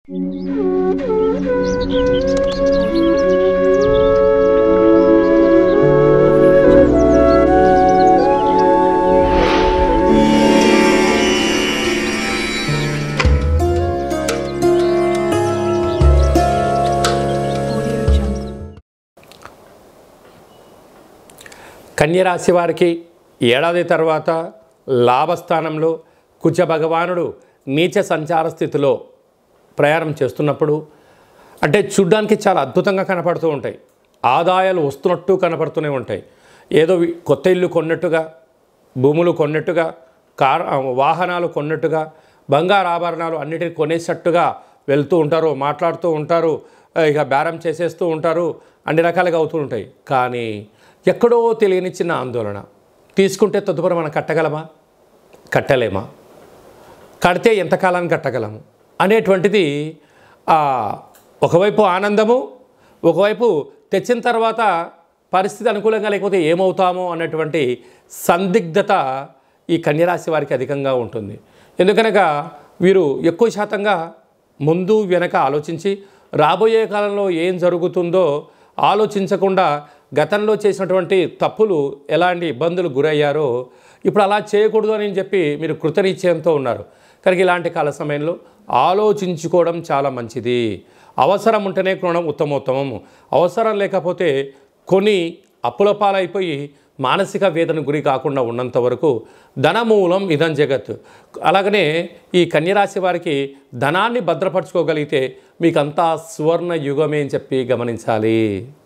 కన్యరాశి వారికి ఏడాది తర్వాత లాభస్థానంలో కుజ భగవానుడు నీచ సంచార స్థితిలో ప్రయాణం చేస్తున్నప్పుడు అంటే చూడ్డానికి చాలా అద్భుతంగా కనపడుతూ ఉంటాయి ఆదాయాలు వస్తున్నట్టు కనపడుతూనే ఉంటాయి ఏదో వి- కొత్త ఇల్లు కొన్నట్టుగా భూములు కొన్నట్టుగా కార్ ఆ, వాహనాలు కొన్నట్టుగా బంగారు ఆభరణాలు అన్నిటిని కొనేసట్టుగా వెళ్తూ ఉంటారు మాట్లాడుతూ ఉంటారు ఆ, ఇక బేరం చేసేస్తూ ఉంటారు అన్ని రకాలుగా అవుతూ ఉంటాయి కానీ ఎక్కడో తెలియని చిన్న ఆందోళన తీసుకుంటే తదుపరి మనం కట్టగలమా కట్టలేమా కడితే ఎంతకాలాన్ని కట్టగలము అనేటువంటిది ఆ, ఒకవైపు ఆనందము ఒకవైపు తెచ్చిన తర్వాత పరిస్థితి అనుకూలంగా లేకపోతే ఏమవుతామో అన్నటువంటి సందిగ్ధత ఈ కన్యరాశి వారికి అధికంగా ఉంటుంది ఎందుకనగా వీరు ఎక్కువ శాతంగా ముందు వెనక ఆలోచించి రాబోయే కాలంలో ఏం జరుగుతుందో ఆలోచించకుండా గతంలో చేసినటువంటి తప్పులు ఎలాంటి ఇబ్బందులు గురయ్యారో ఇప్పుడు అలా చేయకూడదు అని చెప్పి మీరు కృతనిశ్చయంతో ఉన్నారు కనుక ఇలాంటి కాల సమయంలో ఆలోచించుకోవడం చాలా మంచిది అవసరం ఉంటేనే కొనడం ఉత్తమోత్తమము అవసరం లేకపోతే కొని అప్పుల పాలైపోయి మానసిక వేదన గురి కాకుండా ఉన్నంత వరకు ధనమూలం ఇదం జగత్ అలాగనే ఈ కన్యరాశి వారికి ధనాన్ని భద్రపరచుకోగలిగితే మీకంతా సువర్ణ యుగమే అని చెప్పి గమనించాలి